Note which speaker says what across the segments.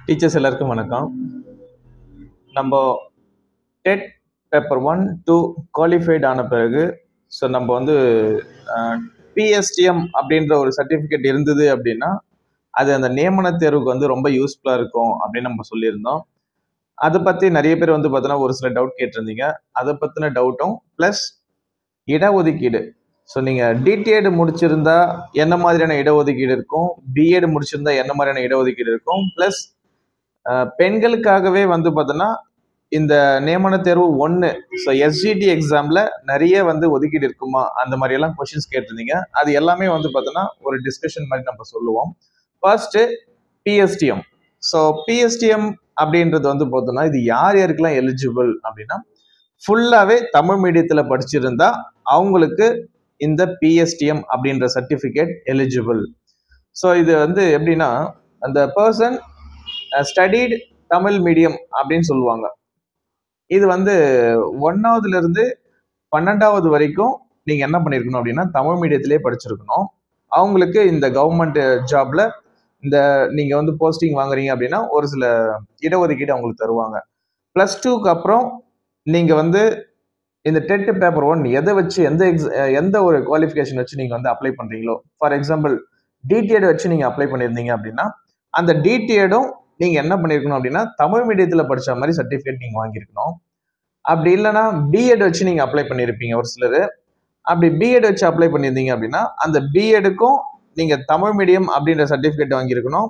Speaker 1: teachers எல்லாருக்கும் வணக்கம் நம்ம TET paper one two qualified ஆன பிறகு ஸோ நம்ம வந்து பிஎஸ்டிஎம் அப்படின்ற ஒரு சர்டிஃபிகேட் இருந்தது அப்படின்னா அது அந்த நியமன தேர்வுக்கு வந்து ரொம்ப யூஸ்ஃபுல்லாக இருக்கும் அப்படின்னு நம்ம சொல்லியிருந்தோம் அதை பற்றி நிறைய பேர் வந்து பார்த்தோன்னா ஒரு சில டவுட் கேட்டிருந்தீங்க அதை பற்றின டவுட்டும் ப்ளஸ் இடஒதுக்கீடு ஸோ நீங்கள் டிடிஎட் முடிச்சிருந்தா என்ன மாதிரியான இடஒதுக்கீடு இருக்கும் பிஎட் முடிச்சிருந்தா என்ன மாதிரியான இடஒதுக்கீடு இருக்கும் ப்ளஸ் பெண்களுக்காகவே வந்து பார்த்தோன்னா இந்த நியமன தேர்வு ஒன்று ஸோ எஸ்ஜிடி எக்ஸாமில் நிறைய வந்து ஒதுக்கீடு இருக்குமா அந்த மாதிரியெல்லாம் கொஷின்ஸ் கேட்டிருந்தீங்க அது எல்லாமே வந்து பார்த்தோன்னா ஒரு டிஸ்கஷன் மாதிரி நம்ம சொல்லுவோம் ஃபர்ஸ்ட்டு பிஎஸ்டிஎம் ஸோ பிஎஸ்டிஎம் அப்படின்றது வந்து பார்த்தோன்னா இது யார் யாருக்கெல்லாம் எலிஜிபிள் அப்படின்னா ஃபுல்லாகவே தமிழ் மீடியத்தில் படிச்சிருந்தா அவங்களுக்கு இந்த பிஎஸ்டிஎம் அப்படின்ற சர்டிஃபிகேட் எலிஜிபிள் ஸோ இது வந்து எப்படின்னா அந்த பர்சன் ஸ்டடீட் தமிழ் மீடியம் அப்படின்னு சொல்லுவாங்க இது வந்து ஒன்றாவதுல இருந்து பன்னெண்டாவது வரைக்கும் நீங்கள் என்ன பண்ணியிருக்கணும் அப்படின்னா தமிழ் மீடியத்திலே படிச்சிருக்கணும் அவங்களுக்கு இந்த கவர்மெண்ட் ஜாப்ல இந்த நீங்கள் வந்து போஸ்டிங் வாங்குறீங்க அப்படின்னா ஒரு சில இடஒதுக்கீடு அவங்களுக்கு தருவாங்க ப்ளஸ் டூக்கு அப்புறம் நீங்கள் வந்து இந்த டெட் பேப்பர் ஒன் எதை வச்சு எந்த எக்ஸ் எந்த ஒரு குவாலிஃபிகேஷன் வச்சு நீங்கள் வந்து அப்ளை பண்ணுறீங்களோ ஃபார் எக்ஸாம்பிள் டிடிஎட் வச்சு நீங்கள் அப்ளை பண்ணியிருந்தீங்க அப்படின்னா அந்த டிடிஎடும் நீங்கள் என்ன பண்ணியிருக்கணும் அப்படின்னா தமிழ் மீடியத்தில் படித்த மாதிரி சர்டிஃபிகேட் நீங்கள் வாங்கியிருக்கணும் அப்படி இல்லைன்னா பிஎட் வச்சு நீங்கள் அப்ளை பண்ணியிருப்பீங்க ஒரு சிலர் அப்படி பிஎட் வச்சு அப்ளை பண்ணியிருந்தீங்க அப்படின்னா அந்த பிஎடுக்கும் நீங்கள் தமிழ் மீடியம் அப்படின்ற சர்டிஃபிகேட் வாங்கியிருக்கணும்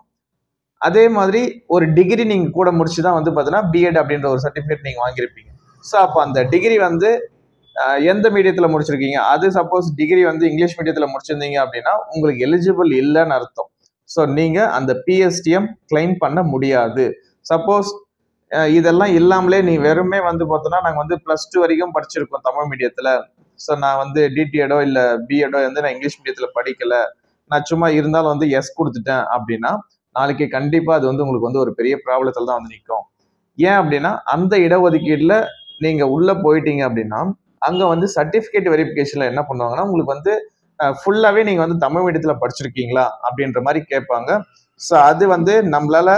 Speaker 1: அதே மாதிரி ஒரு டிகிரி நீங்கள் கூட முடிச்சு தான் வந்து பார்த்தீங்கன்னா பிஎட் அப்படின்ற ஒரு சர்டிஃபிகேட் நீங்கள் வாங்கியிருப்பீங்க ஸோ அப்போ அந்த டிகிரி வந்து எந்த மீடியத்தில் முடிச்சிருக்கீங்க அது சப்போஸ் டிகிரி வந்து இங்கிலீஷ் மீடியத்தில் முடிச்சிருந்தீங்க அப்படின்னா உங்களுக்கு எலிஜிபிள் இல்லைன்னு அர்த்தம் ஸோ நீங்கள் அந்த பிஎஸ்டிஎம் கிளைம் பண்ண முடியாது சப்போஸ் இதெல்லாம் இல்லாமலே நீ வெறுமே வந்து பார்த்தோன்னா நாங்கள் வந்து ப்ளஸ் டூ வரைக்கும் படிச்சிருக்கோம் தமிழ் மீடியத்தில் ஸோ நான் வந்து டிடிஎடோ இல்லை பிஎடோ வந்து நான் இங்கிலீஷ் மீடியத்தில் படிக்கலை நான் சும்மா இருந்தாலும் வந்து எஸ் கொடுத்துட்டேன் அப்படின்னா நாளைக்கு கண்டிப்பாக அது வந்து உங்களுக்கு வந்து ஒரு பெரிய ப்ராப்ளத்தில் தான் வந்து நிற்கும் ஏன் அப்படின்னா அந்த இடஒதுக்கீட்டில் நீங்கள் உள்ளே போயிட்டீங்க அப்படின்னா அங்கே வந்து சர்டிஃபிகேட் வெரிஃபிகேஷனில் என்ன பண்ணுவாங்கன்னா உங்களுக்கு வந்து ஃபுல்லாகவே நீங்கள் வந்து தமிழ் மீடியத்தில் படிச்சிருக்கீங்களா அப்படின்ற மாதிரி கேட்பாங்க ஸோ அது வந்து நம்மளால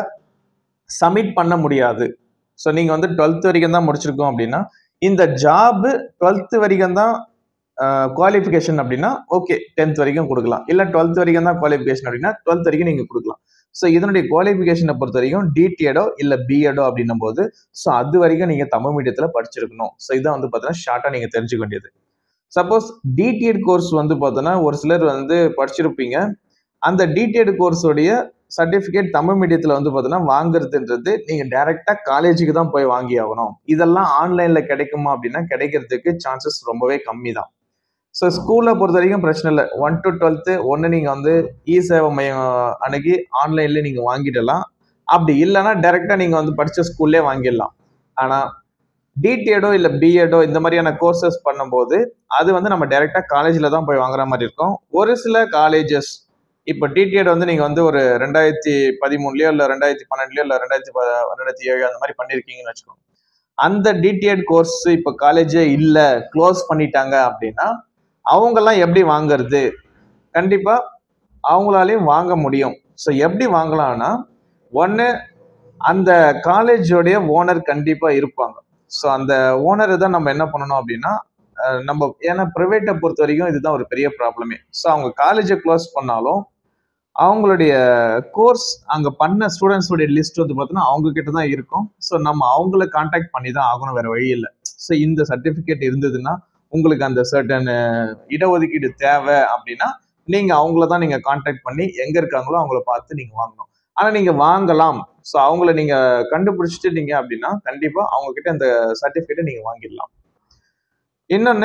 Speaker 1: சப்மிட் பண்ண முடியாது ஸோ நீங்கள் வந்து டுவெல்த் வரைக்கும் தான் முடிச்சிருக்கோம் அப்படின்னா இந்த ஜாபு டுவெல்த்து வரைக்கும் தான் குவாலிஃபிகேஷன் அப்படின்னா ஓகே டென்த் வரைக்கும் கொடுக்கலாம் இல்லை டுவெல்த் வரைக்கும் தான் குவாலிஃபிகேஷன் அப்படின்னா டுவெல்த் வரைக்கும் நீங்கள் கொடுக்கலாம் ஸோ இதனுடைய குவாலிஃபிகேஷனை பொறுத்த வரைக்கும் டிடிஎடோ இல்லை பிஎடோ அப்படின்னும் போது ஸோ அது வரைக்கும் நீங்கள் தமிழ் மீடியத்தில் படிச்சிருக்கணும் ஸோ இதான் வந்து பார்த்தீங்கன்னா ஷார்ட்டாக நீங்கள் தெரிஞ்சுக்க வேண்டியது சப்போஸ் டிடிஎட் கோர்ஸ் வந்து பார்த்தோன்னா ஒரு சிலர் வந்து படிச்சிருப்பீங்க அந்த டிடிஎட் கோர்ஸோடைய சர்டிஃபிகேட் தமிழ் மீடியத்தில் வந்து பார்த்தோன்னா வாங்குறதுன்றது நீங்கள் டைரெக்டாக காலேஜுக்கு தான் போய் வாங்கி ஆகணும் இதெல்லாம் ஆன்லைனில் கிடைக்குமா அப்படின்னா கிடைக்கிறதுக்கு சான்சஸ் ரொம்பவே கம்மி தான் ஸோ ஸ்கூலை பொறுத்த வரைக்கும் பிரச்சனை இல்லை ஒன் டு டுவெல்த்து ஒன்று நீங்கள் வந்து இ சேவை மையம் அணுகி ஆன்லைன்லேயே நீங்கள் வாங்கிடலாம் அப்படி இல்லைன்னா டைரெக்டாக நீங்கள் வந்து படித்த ஸ்கூல்லே வாங்கிடலாம் ஆனால் டிடிஎடோ இல்லை பிஎடோ இந்த மாதிரியான கோர்சஸ் பண்ணும்போது அது வந்து நம்ம டைரெக்டாக காலேஜில் தான் போய் வாங்குற மாதிரி இருக்கும் ஒரு சில காலேஜஸ் இப்போ டிடிஎட் வந்து நீங்கள் வந்து ஒரு ரெண்டாயிரத்தி பதிமூணுலையோ இல்லை ரெண்டாயிரத்தி பன்னெண்டுலையோ இல்லை ரெண்டாயிரத்தி ரெண்டாயிரத்தி ஏழு அந்த மாதிரி பண்ணியிருக்கீங்கன்னு வச்சுக்கோங்க அந்த டிடிஎட் கோர்ஸ் இப்போ காலேஜே இல்லை க்ளோஸ் பண்ணிட்டாங்க அப்படின்னா அவங்கெல்லாம் எப்படி வாங்குறது கண்டிப்பாக அவங்களாலையும் வாங்க முடியும் ஸோ எப்படி வாங்கலாம்னா ஒன்று அந்த காலேஜோடைய ஓனர் கண்டிப்பாக இருப்பாங்க ஸோ அந்த ஓனரை தான் நம்ம என்ன பண்ணணும் அப்படின்னா நம்ம ஏன்னா ப்ரைவேட்டை பொறுத்த வரைக்கும் இதுதான் ஒரு பெரிய ப்ராப்ளமே ஸோ அவங்க காலேஜை க்ளோஸ் பண்ணாலும் அவங்களுடைய கோர்ஸ் அங்கே பண்ண ஸ்டூடெண்ட்ஸோடைய லிஸ்ட் வந்து பார்த்தோன்னா அவங்க கிட்ட தான் இருக்கும் ஸோ நம்ம அவங்கள காண்டாக்ட் பண்ணி தான் ஆகணும் வேற வழி இல்லை ஸோ இந்த சர்டிஃபிகேட் இருந்ததுன்னா உங்களுக்கு அந்த சர்டன் இடஒதுக்கீடு தேவை அப்படின்னா நீங்கள் அவங்கள தான் நீங்கள் காண்டாக்ட் பண்ணி எங்கே இருக்காங்களோ அவங்கள பார்த்து நீங்கள் வாங்கணும் ஆனால் நீங்கள் வாங்கலாம் ஸோ அவங்கள நீங்கள் கண்டுபிடிச்சிட்டீங்க அப்படின்னா கண்டிப்பாக அவங்கக்கிட்ட அந்த சர்டிஃபிகேட்டை நீங்கள் வாங்கிடலாம் இன்னொன்று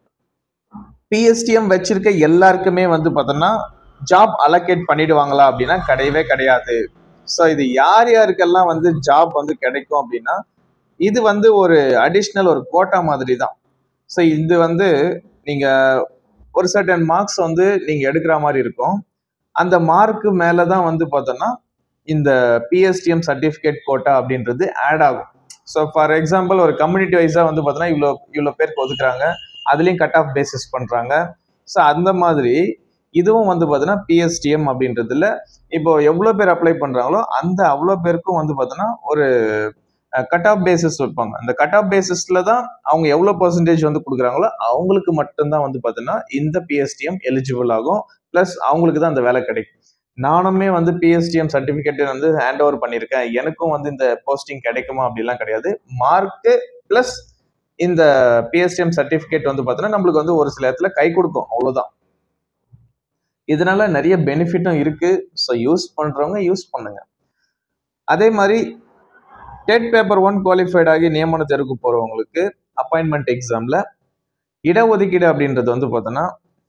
Speaker 1: பிஎஸ்டிஎம் வச்சிருக்க எல்லாருக்குமே வந்து பார்த்தோன்னா ஜாப் அலோகேட் பண்ணிடுவாங்களா அப்படின்னா கிடையவே கிடையாது ஸோ இது யார் யாருக்கெல்லாம் வந்து ஜாப் வந்து கிடைக்கும் அப்படின்னா இது வந்து ஒரு அடிஷ்னல் ஒரு கோட்டா மாதிரி தான் ஸோ இது வந்து நீங்கள் ஒரு சர்டன் மார்க்ஸ் வந்து நீங்கள் எடுக்கிற மாதிரி இருக்கும் அந்த மார்க்கு மேலே தான் வந்து பார்த்தோன்னா இந்த பிஎஸ்டிஎம் சர்டிஃபிகேட் கோட்டா அப்படின்றது ஆட் ஆகும் ஸோ ஃபார் எக்ஸாம்பிள் ஒரு கம்யூனிட்டி வைஸாக வந்து பார்த்தோன்னா இவ்வளோ இவ்வளோ பேருக்கு ஒதுக்குறாங்க அதுலேயும் கட் ஆஃப் பேசிஸ் பண்ணுறாங்க ஸோ அந்த மாதிரி இதுவும் வந்து பார்த்தீங்கன்னா பிஎஸ்டிஎம் அப்படின்றதுல இப்போ எவ்வளோ பேர் அப்ளை பண்ணுறாங்களோ அந்த அவ்வளோ பேருக்கும் வந்து பார்த்தீங்கன்னா ஒரு கட் ஆஃப் பேசிஸ் வைப்பாங்க அந்த கட் ஆஃப் பேசிஸ்ல தான் அவங்க எவ்வளோ பர்சன்டேஜ் வந்து கொடுக்குறாங்களோ அவங்களுக்கு மட்டும்தான் வந்து பார்த்தீங்கன்னா இந்த பிஎஸ்டிஎம் எலிஜிபிள் ஆகும் ப்ளஸ் அவங்களுக்கு தான் அந்த வேலை கிடைக்கும் நானுமே வந்து பிஎஸ்டிஎம் சர்டிஃபிகேட் வந்து ஹேண்ட் ஓவர் பண்ணியிருக்கேன் எனக்கும் வந்து இந்த போஸ்டிங் கிடைக்குமா அப்படிலாம் கிடையாது மார்க்கு ப்ளஸ் இந்த பிஎஸ்டிஎம் சர்டிஃபிகேட் வந்து பார்த்தீங்கன்னா நம்மளுக்கு வந்து ஒரு சில இடத்துல கை கொடுக்கும் அவ்வளோதான் இதனால நிறைய பெனிஃபிட்டும் இருக்கு ஸோ யூஸ் பண்றவங்க யூஸ் பண்ணுங்க அதே மாதிரி டெட் பேப்பர் ஒன் குவாலிஃபைட் ஆகி நியமன தேர்வுக்கு போறவங்களுக்கு அப்பாயின்மெண்ட் எக்ஸாம்ல இடஒதுக்கீடு அப்படின்றது வந்து பார்த்தோன்னா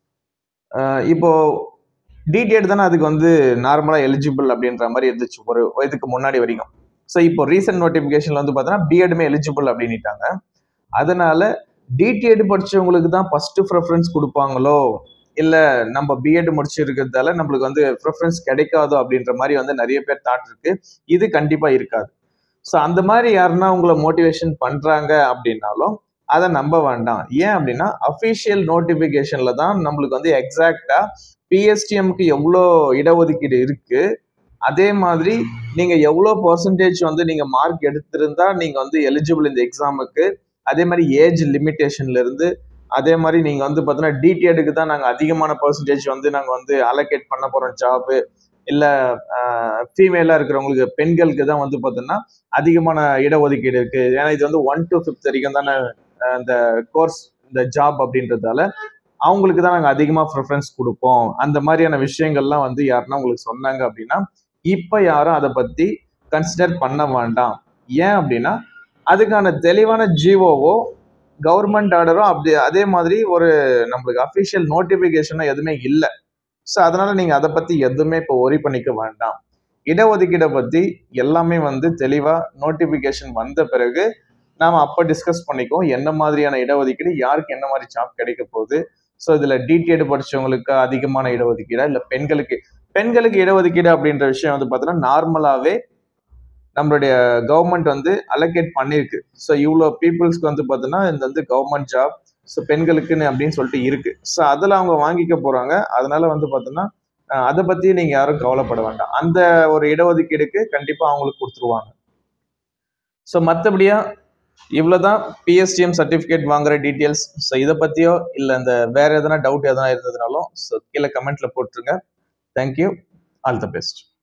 Speaker 1: இப்போ டிடிஎட் தானே அதுக்கு வந்து நார்மலாக எலிஜிபிள் அப்படின்ற மாதிரி இருந்துச்சு ஒரு இதுக்கு முன்னாடி வரைக்கும் ஸோ இப்போ ரீசெண்ட் நோட்டிஃபிகேஷன்ல வந்து பார்த்தோன்னா பிஎடுமே எலிஜிபிள் அப்படின்ட்டாங்க அதனால டிடிஎட் படிச்சவங்களுக்கு தான் ஃபர்ஸ்ட் ப்ரெஃபரன்ஸ் கொடுப்பாங்களோ இல்லை நம்ம பிஎட் முடிச்சிருக்கிறதால நம்மளுக்கு வந்து ப்ரிஃபரன்ஸ் கிடைக்காதோ அப்படின்ற மாதிரி வந்து நிறைய பேர் தாட் இருக்கு இது கண்டிப்பாக இருக்காது ஸோ அந்த மாதிரி யாருன்னா உங்களை மோட்டிவேஷன் பண்ணுறாங்க அப்படின்னாலும் அதை நம்ப வேண்டாம் ஏன் அப்படின்னா அஃபிஷியல் நோட்டிஃபிகேஷன்ல தான் நம்மளுக்கு வந்து எக்ஸாக்டா பிஎஸ்டிஎம்க்கு எவ்வளோ இடஒதுக்கீடு இருக்கு அதே மாதிரி நீங்க எவ்வளோ பர்சன்டேஜ் வந்து நீங்க மார்க் எடுத்திருந்தா நீங்க வந்து எலிஜிபிள் இந்த எக்ஸாமுக்கு அதே மாதிரி ஏஜ் லிமிட்டேஷன்ல இருந்து அதே மாதிரி நீங்க வந்து பார்த்தீங்கன்னா டிடிஎடுக்கு தான் நாங்கள் அதிகமான பர்சன்டேஜ் வந்து நாங்கள் வந்து அலோகேட் பண்ண போறோம் ஜாபு இல்லை ஃபீமேலாக இருக்கிறவங்களுக்கு பெண்களுக்கு தான் வந்து பார்த்தீங்கன்னா அதிகமான இடஒதுக்கீடு இருக்கு ஏன்னா இது வந்து ஒன் டு ஃபிஃப்த் வரைக்கும் தானே இந்த கோர்ஸ் இந்த ஜாப் அப்படின்றதால அவங்களுக்கு தான் நாங்கள் அதிகமாக ப்ரிஃபரன்ஸ் கொடுப்போம் அந்த மாதிரியான விஷயங்கள்லாம் வந்து யாருன்னா உங்களுக்கு சொன்னாங்க அப்படின்னா இப்போ யாரும் அதை பற்றி கன்சிடர் பண்ண வேண்டாம் ஏன் அப்படின்னா அதுக்கான தெளிவான ஜிஓவோ கவர்மெண்ட் ஆர்டரோ அப்படி அதே மாதிரி ஒரு நம்மளுக்கு அஃபிஷியல் நோட்டிஃபிகேஷனோ எதுவுமே இல்லை ஸோ அதனால நீங்கள் அதை பற்றி எதுவுமே இப்போ ஒரி பண்ணிக்க வேண்டாம் இடஒதுக்கீடை பற்றி எல்லாமே வந்து தெளிவாக நோட்டிஃபிகேஷன் வந்த பிறகு நாம் அப்போ டிஸ்கஸ் பண்ணிக்குவோம் என்ன மாதிரியான இடஒதுக்கீடு யாருக்கு என்ன மாதிரி ஜாப் கிடைக்க போகுது ஸோ இதில் டிடிஎட் படிச்சவங்களுக்கு அதிகமான இடஒதுக்கீடா இல்லை பெண்களுக்கு பெண்களுக்கு இடஒதுக்கீடு அப்படின்ற விஷயம் வந்து பார்த்தோன்னா நார்மலாகவே நம்மளுடைய கவர்மெண்ட் வந்து அலோகேட் பண்ணியிருக்கு ஸோ இவ்வளோ பீப்புள்ஸ்க்கு வந்து பார்த்தோன்னா இந்த வந்து கவர்மெண்ட் ஜாப் ஸோ பெண்களுக்குன்னு அப்படின்னு சொல்லிட்டு இருக்கு ஸோ அதில் அவங்க வாங்கிக்க போகிறாங்க அதனால வந்து பார்த்தோன்னா அதை பற்றி நீங்கள் யாரும் கவலைப்பட வேண்டாம் அந்த ஒரு இடஒதுக்கீடுக்கு கண்டிப்பாக அவங்களுக்கு கொடுத்துருவாங்க ஸோ மற்றபடியா இவ்வளோதான் பிஎஸ்டிஎம் சர்டிஃபிகேட் வாங்குற டீட்டெயில்ஸ் ஸோ இதை பற்றியோ இல்லை இந்த வேற எதனா டவுட் எதனா இருந்ததுனாலும் ஸோ கீழே கமெண்ட்ல போட்டுருங்க தேங்க்யூ ஆல் த பெஸ்ட்